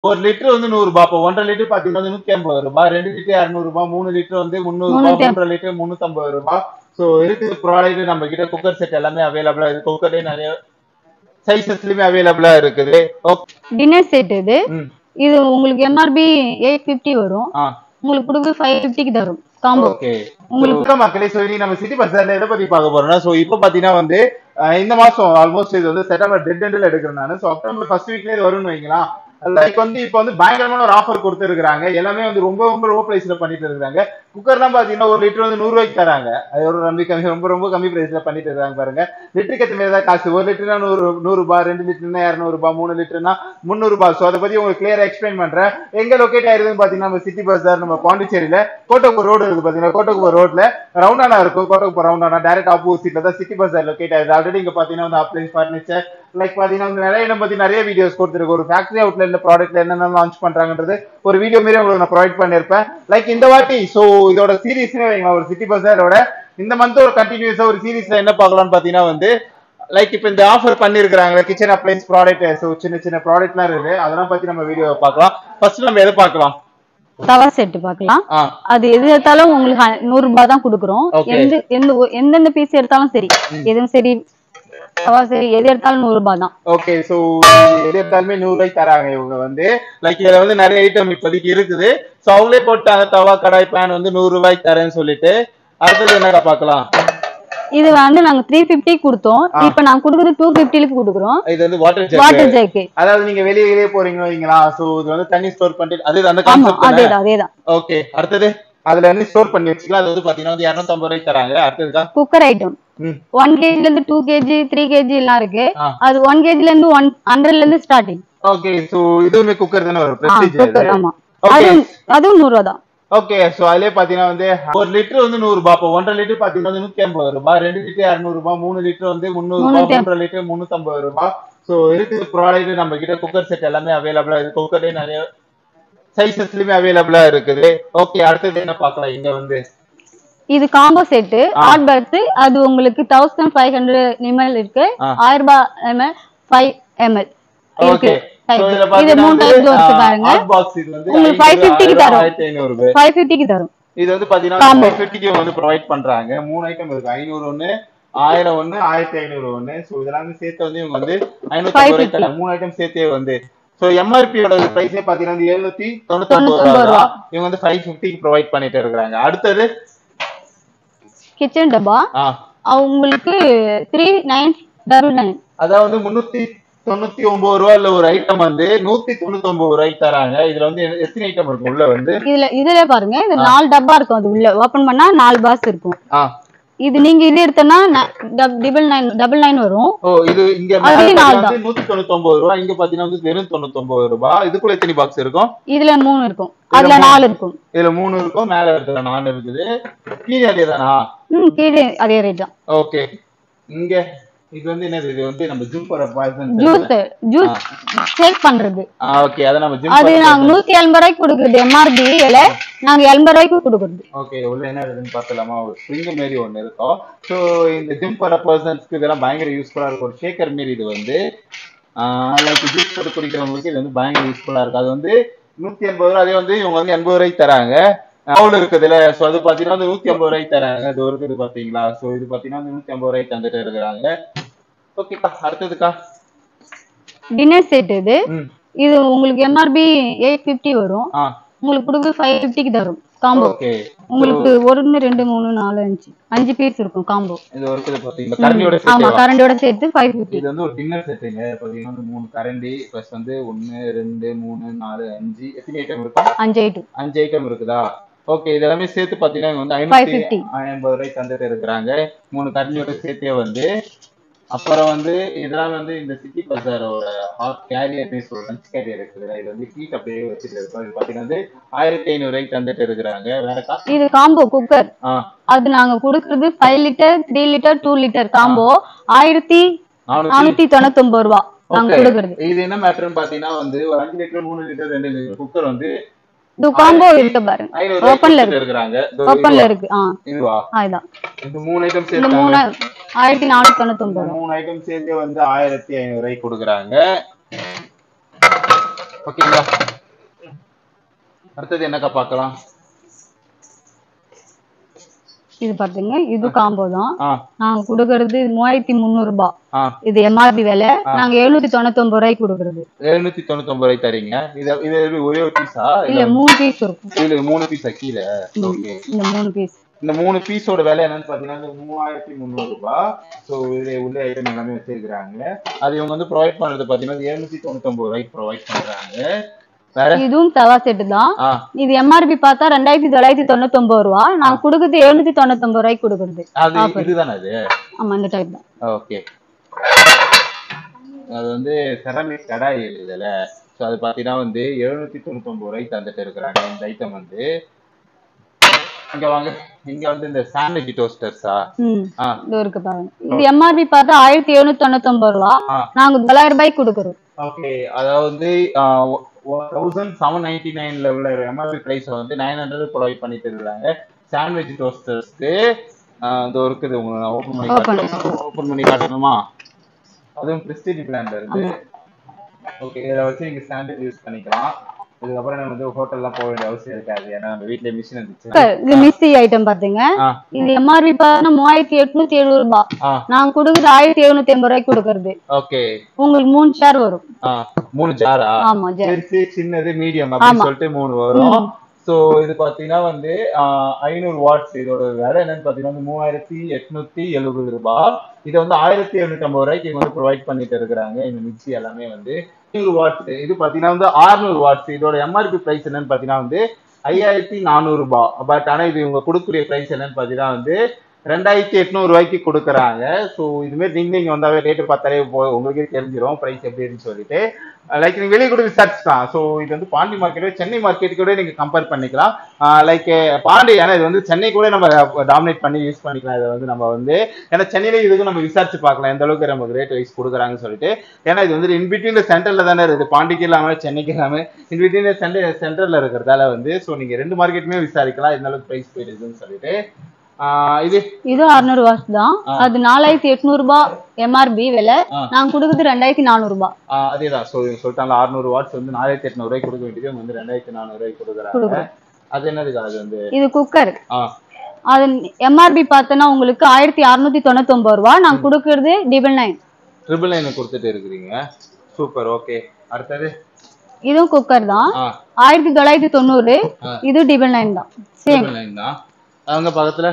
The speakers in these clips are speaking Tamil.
ஒரு லிட்டர் வந்து நூறு ரூபாய் இப்போ ஒன்றரை லிட்டர் பாத்தீங்கன்னா வந்து நூத்தி ஐம்பது ரூபாய் ரெண்டு லிட்டர் இருநூறு ரூபாய் மூணு லிட்டர் வந்து முந்நூறு ரூபாய் முந்நூத்தி மூன்றரை லிட்டர் முந்நூத்தி ஐம்பது ரூபாய் ஸோ இருக்குது ப்ராடக்ட் நம்ம கிட்ட குக்கர் செட் எல்லாமே அவைலபிளா இருக்கு குக்கர்லயே நிறைய சைசஸ்லயுமே அவைலபிளா இருக்குது ஓகே டின்னர் செட் இது ம் இது உங்களுக்கு எம்ஆர்பி எயிட் ஃபிஃப்டி வரும் ஆ உங்களுக்கு கொடுக்க ஃபைவ் ஃபிஃப்டிக்கு தரும் காம்போ ஓகே உங்களுக்கு மக்களே சோ இனி நம்ம சிட்டி பஸ்ல எதை பத்தி பார்க்க போறோம்னா சோ இப்போ பாத்தீங்கன்னா வந்து அஹ், இந்த மாசம் ஆல்மோஸ்ட் இது வந்து செப்டம்பர் டெட் எண்ட்ல எடுக்கிறேன் நான் சோ அக்டோபர் ஃபர்ஸ்ட் வீக்ல இது வரும்னு வைங்களா லைக் வந்து இப்போ வந்து பயங்கரமான ஒரு ஆஃபர் கொடுத்துருக்காங்க எல்லாமே வந்து ரொம்ப ரொம்ப லோ பிரைஸ்ல பண்ணிட்டு இருக்காங்க குக்கர்லாம் பாத்தீங்கன்னா ஒரு லிட்டர் வந்து நூறு ரூபாய்க்கு தராங்க அது ஒரு ரொம்ப கம்மி ரொம்ப ரொம்ப கம்மி பிரைஸ்ல பண்ணிட்டு இருக்காங்க பாருங்க லிட்டருக்கு ஏற்ற மாதிரி தான் காசு ஒரு லிட்டர்னா நூறு நூறு ரூபாய் ரெண்டு லிட்டர்னா இரநூறு ரூபாய் மூணு லிட்டர்னா முந்நூறு ரூபாய் ஸோ அதை பத்தி உங்களுக்கு கிளியரா எக்ஸ்பிளைன் பண்றேன் எங்க லொக்கேட் ஆயிருதுன்னு பாத்தீங்கன்னா நம்ம சிட்டி பஸார் நம்ம பாண்டிச்சேரியில கோட்டகுப்பர் ரோடு இருக்கு பாத்தீங்கன்னா கோட்டகுப்பர் ரோட்ல ரவுண்டானா இருக்கும் கோட்டகுப்பர் ரவுண்டானா டேரக்ட் ஆப்போசிட்ல தான் சிட்டி பஸார் லொக்கேட் ஆயிருது ஆல்ரெடி இங்க பாத்தீங்கன்னா வந்து அப்ளைன்ஸ் ஃபர்னிச்சர் லைக் பாத்தீங்கன்னா வந்து நிறைய இடம் பத்தி நிறைய வீடியோஸ் கொடுத்துருக்கு ஒரு ஃபேக்டரி அவுட்லெட்ல ப்ராடக்ட்ல என்னென்ன லான்ச் பண்றாங்கன்றது ஒரு வீடியோ மாரி உங்களுக்கு நான் ப்ரொவைட் பண்ணிருப்பேன் லைக் இந்த வாட்டி சோ இதோட சீரீஸ்னே வைங்களா ஒரு சிட்டி பஸாரோட இந்த மந்த் ஒரு கண்டினியூஸா ஒரு சீரீஸ்ல என்ன பார்க்கலாம்னு பாத்தீங்கன்னா வந்து லைக் இப்போ இந்த ஆஃபர் பண்ணிருக்காங்க கிச்சன் அப்ளைன்ஸ் ப்ராடக்ட் ஸோ சின்ன சின்ன ப்ராடக்ட்லாம் இருக்குது அதெல்லாம் பத்தி நம்ம வீடியோ பார்க்கலாம் ஃபர்ஸ்ட் நம்ம எதை பார்க்கலாம் தவா செட் பார்க்கலாம் ஆ அது எது எடுத்தாலும் உங்களுக்கு அ- நூறு ரூபாய் தான் கொடுக்குறோம் Okay. எந்த எந்த ஒ- எந்தெந்த பீஸ் எடுத்தாலும் சரி எதுவும் சரி தவா சரி எது எடுத்தாலும் நூறு ரூபாய் தான் ஓகே ஸோ எது எடுத்தாலுமே நூறு ரூபாய்க்கு தராங்க இவங்க வந்து லைக் இதுல வந்து நிறைய ஐட்டம் இப்போதைக்கு இருக்குது ஸோ அவங்களே போட்டாங்க தவா கடாய் பேன் வந்து நூறு ரூபாய்க்கு தரேன்னு சொல்லிட்டு அடுத்தது என்னடா பார்க்கலாம் இது வந்து நாங்க த்ரீ பிப்டி கொடுத்தோம் இப்ப நாங்க கொடுக்குறது டூ பிப்டிலுக்கு கொடுக்குறோம் இது வந்து வாட்டர் ஜெட் வாட்டர் ஜேக்கு அதாவது நீங்க வெளியே வெளியே போறீங்க வைங்களா ஸோ இது வந்து தண்ணி ஸ்டோர் பண்ணிட்டு அது அந்த ஆமா கான்செப்ட் அதேதான் அதேதான் ஓகே அடுத்தது அதுல வந்து ஸ்டோர் பண்ணி வச்சுக்கலாம் அது வந்து பாத்தீங்கன்னா வந்து இரநூத்தம்பது ரூபாய்க்கு தராங்க அடுத்ததுக்கா குக்கர் ஐட்டம் ம் ஒன் கேஜில இருந்து டூ கேஜி த்ரீ கேஜி எல்லாம் இருக்கு ஆ. அது ஒன் கேஜில இருந்து ஒன் ஹண்ட்ரட்ல இருந்து ஸ்டார்டிங் ஓகே சோ இதுவுமே குக்கர் தானே வரும் பிரஸ்டீஜ் குக்கர் ஆமா ஓகே அதுவும் அதுவும் நூறு ரூபா தான் ஓகே சோ அதுலயே பாத்தீங்கன்னா வந்து ஒரு லிட்டர் வந்து நூறு ரூபாய் இப்போ ஒன்றரை லிட்டர் பாத்தீங்கன்னா வந்து நூத்தி ஐம்பது ரூபாய் ரெண்டு லிட்டர் இரநூறு ரூபாய் மூணு லிட்டர் வந்து முந்நூறு ரூபாய் முந்நூத்தி மூன்றரை லிட்டர் முந்நூத்தி ஐம்பது ரூபாய் சோ இருக்குது ப்ராடக்ட் நம்ம கிட்ட குக்கர் செட் எல்லாமே அவைலபிளா இருக்கு குக்கர்லயே நிறைய சைசஸ்லயுமே அவைலபிளா இருக்குது ஓகே அடுத்தது என்ன பார்க்கலாம் இங்க வந்து இது காம்போ செட்டு ஆ. ஹாட் பாக்ஸ் அது உங்களுக்கு தௌசண்ட் ஃபைவ் ஹண்ட்ரட் எம்எல் இருக்கு ஆ. ஆயிரம் ரூபாய் ml five ml okay Type. So இதுல இது பாத்தீங்கன்னா மூணு டைப்ல வச்சு வந்து பாருங்க ஹாட் பாக்ஸ் இது வந்து உங்களுக்கு 550 க்கு தரும். ஆயிரத்தி ஐநூறு ரூபாய் ஃபைவ் ஃபிஃப்டிக்கு தரும் இது வந்து பாத்தீங்கன்னா Combo. ஃபைவ் ஃபிஃப்டிக்கு வந்து ப்ரொவைட் பண்றாங்க மூணு ஐட்டம் இருக்கு ஐநூறு ஒண்ணு ஆயிரம் ஒண்ணு ஆயிரத்தி ஐநூறு ஒண்ணு ஸோ இதெல்லாம் சேர்த்து வந்து இவங்க வந்து ஐநூத்தி ஐம்பது ரூபாய்க்கு தராங்க. மூணு ஐட்டம் சேர்த்தே வந்து ஸோ எம்ஆர்பியோட பிரைஸே பாத்தீங்கன்னா வந்து எழுநூத்தி தொண்ணூத்தி தொண்ணூத்தொன்பது ரூபா இவங்க வந்து ஃபைவ் ஃபிஃப்டிக்கு ப்ரொவைட் பண்ணிட்டு இருக்காங்க அடுத்தது கிச்சன் டப்பா ஆ உங்களுக்கு த்ரீ நைன் டபுள் நைன் அதாவது முன்னூத்தி தொண்ணூத்தி ஒன்பது ரூபா இல்ல ஒரு ஐட்டம் வந்து நூத்தி தொண்ணூத்தி ஒன்பது ரூபாய்க்கு தராங்க இதுல வந்து எத்தனை ஐட்டம் இருக்கும் உள்ள வந்து இதுல இதுல பாருங்க இது நாலு டப்பா இருக்கும் அது உள்ள ஓபன் பண்ணா நாலு பாஸ் இருக்கும் ஆ இது நீங்க இது எடுத்தனா டபுள் நைன் டபுள் நைன் வரும் ஓ இது இங்க அது மேல நாலு வந்து நூத்தி தொண்ணூத்தி ஒன்பது ரூபா இங்க பாத்தீங்கன்னா வந்து வெறும் தொண்ணூத்தி ஒன்பது ரூபாய் இதுக்குள்ள எத்தனை பாக்ஸ் இருக்கும் இதுல மூணு இருக்கும் அதுல நாலு இருக்கும் இதுல மூணு இருக்கும் மேல இருக்கிற நாலு இருக்குது கீழே அதே தானா ம் கீழே அதே ரேட் தான் ஓகே இங்க இது வந்து என்னது இது வந்து நம்ம ஜிம் போற பாய்சன் ஜூஸ் ஜூஸ் ஷேக் பண்றது ஓகே அதை நம்ம ஜிம் அது நாங்க நூத்தி எண்பது ரூபாய்க்கு கொடுக்குறது எம்ஆர்பி விலை நாங்க எண்பது ரூபாய்க்கு கொடுக்குறது ஓகே உள்ள என்ன இருக்குன்னு பார்த்தலாமா ஒரு ஸ்ப்ரிங் மாரி ஒன்று இருக்கும் ஸோ இந்த ஜிம் போற பர்சன்ஸ்க்கு இதெல்லாம் பயங்கர யூஸ்ஃபுல்லா இருக்கும் ஒரு ஷேக்கர் மாரி இது வந்து லைக் ஜூஸ் போட்டு குடிக்கிறவங்களுக்கு இது வந்து பயங்கர யூஸ்ஃபுல்லா இருக்கும் அது வந்து நூத்தி எண்பது ரூபா அதே வந்து இவங்க வந்து எண்பது ரூபாய்க்கு தராங்க பவுல் இருக்குதுல்ல ஸோ அது பார்த்தீங்கன்னா வந்து நூத்தி ஐம்பது ரூபாய்க்கு தராங்க இது ஒரு இருக்குது பார்த்தீங்களா ஸோ இது பார்த்தீங்கன்னா வந்து நூத்தி ஐம்பது ரூபாய்க்கு தந்துட்டு இருக்கிறாங்க ஓகேக்கா அடுத்ததுக்கா டின்னர் செட் இது ம் இது உங்களுக்கு எம்ஆர்பி எயிட் ஃபிஃப்டி வரும் ஆ உங்களுக்கு கொடுக்க ஃபைவ் ஃபிஃப்டிக்கு தரும் காம்போ ஓகே உங்களுக்கு ஒன்னு ரெண்டு மூணு நாலு அஞ்சு அஞ்சு பீஸ் இருக்கும் காம்போ இது ஒரு இருக்குது பார்த்தீங்களா கரண்டியோட ஆமா சேர்த்து கரண்டோட சேர்த்து ஃபைவ் ஃபிஃப்டி இது வந்து ஒரு டின்னர் செட்டுங்க பார்த்தீங்கன்னா வந்து மூணு கரண்டி ப்ளஸ் வந்து ஒன்று ரெண்டு மூணு நாலு அஞ்சு எத்தனை ஐட்டம் இருக்கும் அஞ்சு ஐட்டம் அஞ்சு ஐட்டம் இருக்குதா ஓகே இதெல்லாமே சேர்த்து பார்த்தீங்கன்னா இங்க வந்து ஐநூத்தி 550. ஐம்பது ரூபாய்க்கு தந்துட்டு இருக்கிறாங்க மூணு கரண்டியோட சேர்த்தே வந்து அப்புறம் வந்து இதெல்லாம் வந்து இந்த சிட்டி பஸாரோட ஹாட் கேரியர் சொல்ற லஞ்ச் கேரியர் இருக்குது இது வந்து ஹீட் அப்படியே வச்சுட்டு இருக்கோம் இது பார்த்தீங்கன்னா வந்து ஆயிரத்தி ஐநூறு ரூபாய்க்கு தந்துட்டு இருக்கிறாங்க வேற காசு இது காம்போ குக்கர் ஆ அது நாங்க கொடுக்கறது five litre three litre two litre combo ஆயிரத்தி நானூத்தி நானூத்தி தொண்ணூத்தி ஒன்பது ரூபா நாங்க Okay. கொடுக்கறது இது என்ன மேட்டர்னு பாத்தீங்கன்னா வந்து ஒரு அஞ்சு லிட்டர் மூணு லிட்டர் ரெண்டு லிட்டர் குக்கர் வந்து இது காம்போ இருக்கு பாருங்க ஐநூறு Open ல ரூபாய்க்கு இருக்கிறாங்க இதோ ஓப்பன்ல இதுவா? இருக்கு ஆ இதுவா அதுதான் இந்த மூணு ஐட்டம் இந்த சேர்த்து மூணு ஆயிரத்தி நானூத்தி தொண்ணூத்தி ஒன்பது ரூபா மூணு ஐட்டம் சேர்த்து வந்து ஆயிரத்தி ஐநூறு ரூபாய்க்கு கொடுக்குறாங்க ஓகேங்களா அடுத்தது என்னக்கா பார்க்கலாம் இது பாத்தீங்க இது காம்போ தான் ஆ நாங்க கொடுக்கறது மூவாயிரத்தி முந்நூறு ரூபாய் ஆ இது எம்ஆர்பி விலை நாங்க எழுநூத்தி தொண்ணூத்தி ஒன்பது ரூபாய்க்கு கொடுக்கறது எழுநூத்தி தொண்ணூத்தி ஒன்பது ரூபாய் தரீங்க இது இது எப்படி ஒரே ஒரு பீஸா இல்ல மூணு பீஸ் இருக்கும் இதுல மூணு பீஸா கீழே ஓகே இந்த மூணு பீஸ் இந்த மூணு பீஸோட விலை என்னன்னு பாத்தீங்கன்னா இந்த மூவாயிரத்தி முந்நூறு ரூபாய் ஸோ இதுல உள்ள ஐட்டம் எல்லாமே வச்சிருக்காங்க அது இவங்க வந்து ப்ரொவைட் பண்றது பாத்தீங்கன்னா எழுநூத்தி தொண்ணூத்தி ஒன்பது ரூபாய்க்கு ப்ரொவைட் பண்றாங்க வேற இதுவும் தவா செட்டு தான் ஆ இது எம்ஆர்பி பார்த்தா ரெண்டாயிரத்தி தொள்ளாயிரத்தி தொண்ணூத்தி ஒன்பது ரூபா நாங்க கொடுக்கறது எழுநூத்தி தொண்ணூத்தி ஒன்பது ரூபாய்க்கு கொடுக்கறது அது இதுதானே அது ஆமா இந்த டைப் தான் ஓகே அது வந்து செராமிக் கடாய் இதுல ஸோ அது பார்த்தீங்கன்னா வந்து எழுநூத்தி தொண்ணூத்தி ஒன்பது ரூபாய்க்கு தந்துட்டு இருக்கிறாங்க இந்த ஐட்டம் வந்து இங்க வாங்க இங்க வந்து இந்த சாண்ட்விச் டோஸ்டர்ஸா ம் ஆ இது இருக்கு பாருங்க இது எம்ஆர்பி பார்த்தா ஆயிரத்தி எழுநூத்தி தொண்ணூத்தி ஒன்பது ரூபா ஆ நாங்க தொள்ளாயிரம் ரூபாய்க்கு கொடுக்கறோம் ஓகே அதாவது தௌசண்ட் செவன் நைன்டி நைன்ல உள்ள எம்ஆர்பி பிரைஸ் வந்து நைன் ஹண்ட்ரட் ப்ரொவைட் பண்ணிட்டு இருக்காங்க சாண்ட்விச் டோஸ்டர்ஸ்க்கு இது இருக்குது உங்களுக்கு நான் ஓப்பன் பண்ணி Open. காட்டுறேன் ஓப்பன் பண்ணி காட்டணுமா அதுவும் பிரஸ்டீஜ் பிராண்ட் இருக்கு ஓகே இதை வச்சு நீங்க சாண்ட்விச் யூஸ் பண்ணிக்கலாம் இதுக்கப்புறம் நம்ம வந்து ஹோட்டல்லாம் போக வேண்டிய அவசியம் இருக்காது ஏன்னா நம்ம வீட்லயே மிஷின் இருந்துச்சு இது மிஸ்டி ஐட்டம் பாத்தீங்க ஆ இது எம்ஆர்பி பார்த்தா மூவாயிரத்தி எட்நூத்தி எழுபது ரூபாய் ஆ நாங்க கொடுக்கறது ஆயிரத்தி எழுநூத்தி எண்பது ரூபாய்க்கு கொடுக்கறது ஓகே உங்களுக்கு மூணு ஷேர் வரும் ஆ மூணு ஜாரா ஆமா ஜெ- பெருசு சின்னது மீடியம் அப்படின்னு சொல்லிட்டு மூணு வரும் சோ இது பாத்தீங்கன்னா வந்து ஐநூறு வாட்ஸ் இதோட விலை என்னன்னு பாத்தீங்கன்னா வந்து மூவாயிரத்தி எட்நூத்தி எழுபது ரூபாய் இதை வந்து ஆயிரத்தி எழுநூத்தி ஐம்பது ரூபாய்க்கு இவங்க வந்து ப்ரொவைட் பண்ணிட்டு இருக்கிறாங்க இந்த மிக்ஸி எல்லாமே வந்து ஐநூறு வாட்ஸ் இது பாத்தீங்கன்னா வந்து 600 வாட்ஸ் இதோட எம்ஆர்பி பிரைஸ் என்னன்னு பாத்தீங்கன்னா வந்து ஐயாயிரத்தி நானூறு ரூபாய் பட் ஆனா இது இவங்க கொடுக்கக்கூடிய பிரைஸ் என்னன்னு பாத்தீங்கன்னா வந்து ரெண்டாயிரத்தி எட்நூறு ரூபாய்க்கு கொடுக்குறாங்க ஸோ இதுமாரி நீங்க இங்க வந்தாவே ரேட்டு பார்த்தாலே போ- உங்களுக்கே தெரிஞ்சிடும் பிரைஸ் எப்படின்னு சொல்லிட்டு லைக் நீங்க வெளியே கூட விசாரிச்சு தான் ஸோ இது வந்து பாண்டி மார்க்கெட் சென்னை மார்க்கெட் கூட நீங்க கம்பேர் பண்ணிக்கலாம் லைக் பாண்டி ஏன்னா இது வந்து சென்னை கூட நம்ம டாமினேட் பண்ணி யூஸ் பண்ணிக்கலாம் இதை வந்து நம்ம வந்து ஏன்னா சென்னையில இதுக்கு நம்ம விசாரிச்சு பார்க்கலாம் எந்த அளவுக்கு நமக்கு ரேட் வைஸ் கொடுக்குறாங்கன்னு சொல்லிட்டு ஏன்னா இது வந்து இன்பிட்வீன் சென்டர்ல தானே இருக்குது பாண்டிக்கு இல்லாம சென்னைக்கு இல்லாம இன்பிட்வீன் சென்டர் சென்டர்ல இருக்கிறதால வந்து ஸோ நீங்க ரெண்டு மார்க்கெட்டுமே விசாரிக்கலாம் எந்த அளவுக்கு பிரைஸ் போயிடுதுன்னு சொல்லிட்டு ஆஹ் இது இது அறுநூறு வாட்ஸ் தான் அது நாலாயிரத்தி எட்நூறு ரூபாய் எம்ஆர்பி விலை ஆ. நாங்க கொடுக்கறது ரெண்டாயிரத்தி நானூறு ரூபாய் ஆஹ் அதேதான் ஸோ சொல்லிட்டாங்க அறுநூறு வாட்ஸ் வந்து நாலாயிரத்தி எட்நூறு ரூபாய்க்கு கொடுக்க வேண்டியது இவங்க வந்து ரெண்டாயிரத்தி நானூறு ரூபாய்க்கு கொடுக்குறாங்க கொடுக்குறோம். அது என்னதுக்கு அது வந்து இது குக்கர் ஆ அது எம்ஆர்பி பார்த்தோன்னா உங்களுக்கு ஆயிரத்தி அறுநூத்தி தொண்ணூத்தி ஒன்பது ரூபா நாங்க கொடுக்கறது டிபிள் நைன் ட்ரிபிள் நைன் கொடுத்துட்டு இருக்கிறீங்க சூப்பர் ஓகே அடுத்தது இதுவும் குக்கர் தான் ஆ ஆயிரத்தி தொள்ளாயிரத்தி தொண்ணூறு ஆ. இது டிபிள் நைன் தான் சேம் ட்ரிபிள் நைன் தான் அவங்க பக்கத்துல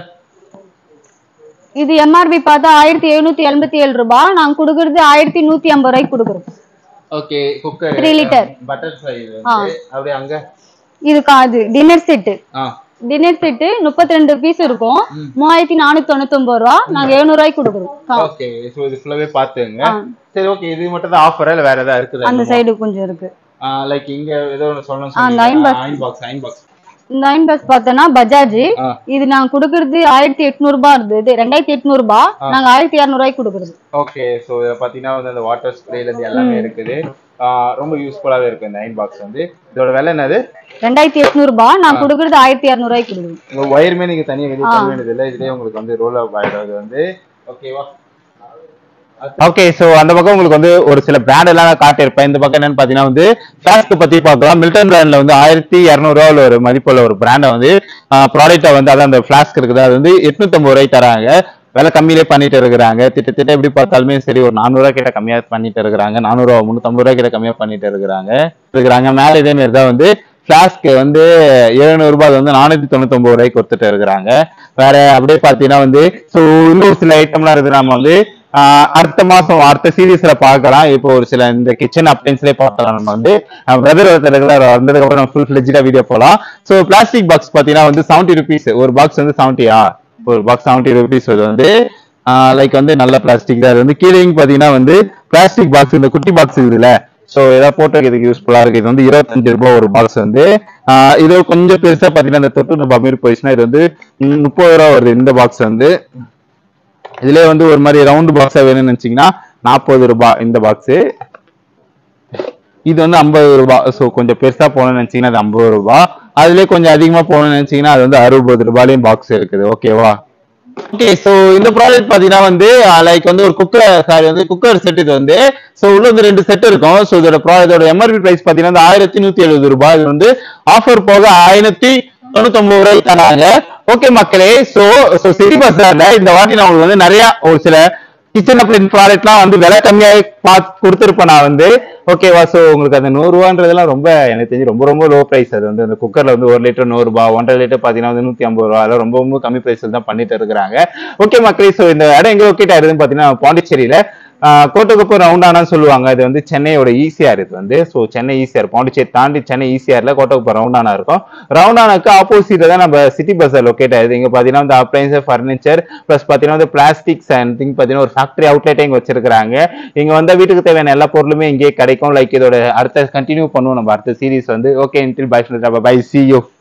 இது எம்ஆர்பி பார்த்தா ஆயிரத்தி எழுநூத்தி எண்பத்தி ஏழு ரூபாய் நாங்க கொடுக்கறது ஆயிரத்தி நூத்தி ஐம்பது ரூபாய்க்கு கொடுக்குறோம் okay cooker Three liter. Butter fry வந்து அப்படியே அங்க இது காது டின்னர் செட்டு ஆ டின்னர் செட்டு முப்பத்தி ரெண்டு பீஸ் இருக்கும் மூவாயிரத்தி நானூத்தி தொண்ணூத்தி ஒன்பது ரூபா நாங்க எழுநூறு ரூபாய்க்கு கொடுக்குறோம் ஓகே ஸோ இது ஃபுல்லாவே பார்த்துங்க ஆ. சரி ஓகே இது மட்டும் தான் ஆஃபரா இல்ல வேற ஏதாவது இருக்குதா அந்த சைடு கொஞ்சம் இருக்கு லைக் இங்க ஏதோ ஒன்று சொல்லணும் அந்த iron box. Iron box iron box இந்த அயன் பாக்ஸ் பார்த்தோன்னா பஜாஜ் ஆ. இது நாங்க கொடுக்கறது ஆயிரத்தி எட்நூறு ரூபாய் இருந்தது ரெண்டாயிரத்தி எட்நூறு ரூபாய் நாங்க ஆயிரத்தி இரநூறு ரூபாய்க்கு கொடுக்குறது ஓகே ஸோ இதை பார்த்தீங்கன்னா வந்து அந்த வாட்டர் ஸ்ப்ரேல இருந்து எல்லாமே இருக்குது ஆஹ் ரொம்ப யூஸ்ஃபுல்லாவே இருக்கு இந்த அயன் பாக்ஸ் வந்து இதோட விலை என்னது ரெண்டாயிரத்தி எட்நூறு ரூபாய் நான் கொடுக்கறது ஆயிரத்தி இரநூறு ரூபாய்க்கு கொடுக்குறோம் உங்க ஒயருமே நீங்க தனியா வெளியே தர வேண்டியது இல்லை இதுலயே உங்களுக்கு வந்து ரோல் அப் ஆயிடும் இது வந்து ஓகேவா ஓகே சோ அந்த பக்கம் உங்களுக்கு வந்து ஒரு சில பிராண்ட் எல்லாம் நான் காட்டியிருப்பேன் இந்த பக்கம் என்னன்னு பாத்தீங்கன்னா வந்து ஃபிளாஸ்க் பத்தி பார்க்கலாம் மில்டன் பிராண்ட்ல வந்து ஆயிரத்தி இரநூறுவா ஒரு மதிப்புள்ள ஒரு பிராண்டை வந்து ப்ராடக்ட்டை வந்து அதான் அந்த ஃபிளாஸ்க் இருக்குது அது வந்து எட்நூத்தம்பது ரூபாய் தராங்க விலை கம்மியிலே பண்ணிட்டு இருக்கிறாங்க திட்டத்திட்ட எப்படி பார்த்தாலுமே சரி ஒரு நானூறுவா கிட்ட கம்மியா பண்ணிட்டு இருக்கிறாங்க நானூறுவா முந்நூத்தம்பது ரூபா கிட்ட கம்மியா பண்ணிட்டு இருக்கிறாங்க இருக்கிறாங்க மேல இதே மாதிரி தான் வந்து ஃபிளாஸ்க் வந்து எழுநூறு ரூபாய் வந்து நானூத்தி தொண்ணூத்தி ஒன்பது ரூபாய்க்கு கொடுத்துட்டு இருக்கிறாங்க வேற அப்படியே பாத்தீங்கன்னா வந்து ஸோ இன்னும் சில ஐட்டம்லாம் இருக்குது நம்ம வந்து ஆஹ் அடுத்த மாசம் அடுத்த சீரீஸ்ல பார்க்கலாம் இப்போ ஒரு சில இந்த கிச்சன் அப்ளைன்ஸ்லேயே பார்க்கலாம் நம்ம வந்து பிரதர் ஒருத்தர் வந்ததுக்கு அப்புறம் நம்ம ஃபுல் ஃபிளெஜ்டா வீடியோ போலாம் ஸோ பிளாஸ்டிக் பாக்ஸ் பாத்தீங்கன்னா வந்து செவன்ட்டி ருபீஸ் ஒரு பாக்ஸ் வந்து செவன்ட்டியா ஒரு பாக்ஸ் செவன்ட்டி ருபீஸ் அது வந்து லைக் வந்து நல்ல பிளாஸ்டிக் தான் அது வந்து கீழேயும் பாத்தீங்கன்னா வந்து பிளாஸ்டிக் பாக்ஸ் இந்த குட்டி பாக்ஸ் இருக்குதுல்ல ஸோ ஏதாவது போட்டோ வைக்கிறதுக்கு யூஸ்ஃபுல்லா இருக்கு இது வந்து இருபத்தஞ்சு ரூபாய் ஒரு பாக்ஸ் வந்து ஆஹ் இது கொஞ்சம் பெருசா பாத்தீங்கன்னா இந்த தொட்டு ரூபாய் மாரி போயிடுச்சுன்னா இது வந்து ம், முப்பது ரூபா வருது இந்த பாக்ஸ் வந்து இதுலயே வந்து ஒரு மாதிரி ரவுண்ட் பாக்ஸா வேணும்னு நினைச்சீங்கன்னா நாற்பது ரூபாய் இந்த பாக்ஸ் இது வந்து ஐம்பது ரூபாய் ஸோ கொஞ்சம் பெருசா போகணும்னு நினைச்சீங்கன்னா அது ஐம்பது ரூபாய் அதுலயே கொஞ்சம் அதிகமா போகணும்னு நினைச்சீங்கன்னா அது வந்து அறுபது ரூபாயிலையும் பாக்ஸ் இருக்குது ஓகேவா ஓகே சோ இந்த ப்ராடக்ட் பாத்தீங்கன்னா வந்து லைக் வந்து ஒரு குக்கர் சாரி வந்து குக்கர் செட் இது வந்து சோ உள்ள வந்து ரெண்டு செட் இருக்கும் சோ இதோட ப்ராடக்டோட எம்ஆர்பி பிரைஸ் பாத்தீங்கன்னா வந்து ஆயிரத்தி நூத்தி எழுபது ரூபாய் இது வந்து ஆஃபர் போக ஆயிரத்தி தொண்ணூத்தி ஒன்பது ரூபாய் தராங்க ஓகே மக்களே சோ சோ சிட்டி பஸ்ஸார்ல இந்த வாட்டி நான் உங்களுக்கு வந்து நிறைய ஒரு சில கிச்சன் அப்ளைன் ப்ராடக்ட்லாம் வந்து விலை கம்மியாக பார்த்து கொடுத்துருப்பேன் நான் வந்து ஓகேவா ஸோ உங்களுக்கு அந்த நூறு ரூபான்றதெல்லாம் ரொம்ப எனக்கு தெரிஞ்சு ரொம்ப ரொம்ப லோ ப்ரைஸ் அது வந்து அந்த குக்கர்ல வந்து ஒரு லிட்டர் நூறு ரூபாய் ஒன்றரை லிட்டர் பார்த்தீங்கன்னா வந்து நூற்றி ஐம்பது ரூபா அதெல்லாம் ரொம்ப ரொம்ப கம்மி ப்ரைஸில் தான் பண்ணிட்டு இருக்கிறாங்க ஓகே மக்களே ஸோ இந்த இடம் எங்கே லொக்கேட் ஆயிருதுன்னு பார்த்தீங்கன்னா பாண்டிச்சேரியில கோட்டகுப்பம் ரவுண்டானான்னு சொல்லுவாங்க இது வந்து சென்னையோட ஈசிஆர் இது வந்து ஸோ சென்னை ஈசிஆர் பாண்டிச்சேரி தாண்டி சென்னை ஈசிஆர்ல கோட்டகுப்பம் ரவுண்டானா இருக்கும் ரவுண்டானாக்கு ஆப்போசிட்ல தான் நம்ம சிட்டி பஸ்ஸர் லொக்கேட் ஆயிருது இங்க பாத்தீங்கன்னா வந்து அப்ளைன்ஸ் ஃபர்னிச்சர் ப்ளஸ் பாத்தீங்கன்னா வந்து பிளாஸ்டிக்ஸ் அண்ட் திங் பாத்தீங்கன்னா ஒரு ஃபேக்டரி அவுட்லெட்டே இங்க வச்சிருக்காங்க இங்க வந்த வீட்டுக்கு தேவையான எல்லா பொருளுமே இங்கே கிடைக்கும் லைக் இதோட அடுத்த கண்டினியூ பண்ணுவோம் நம்ம அடுத்த சீரிஸ் வந்து okay until bye bye see you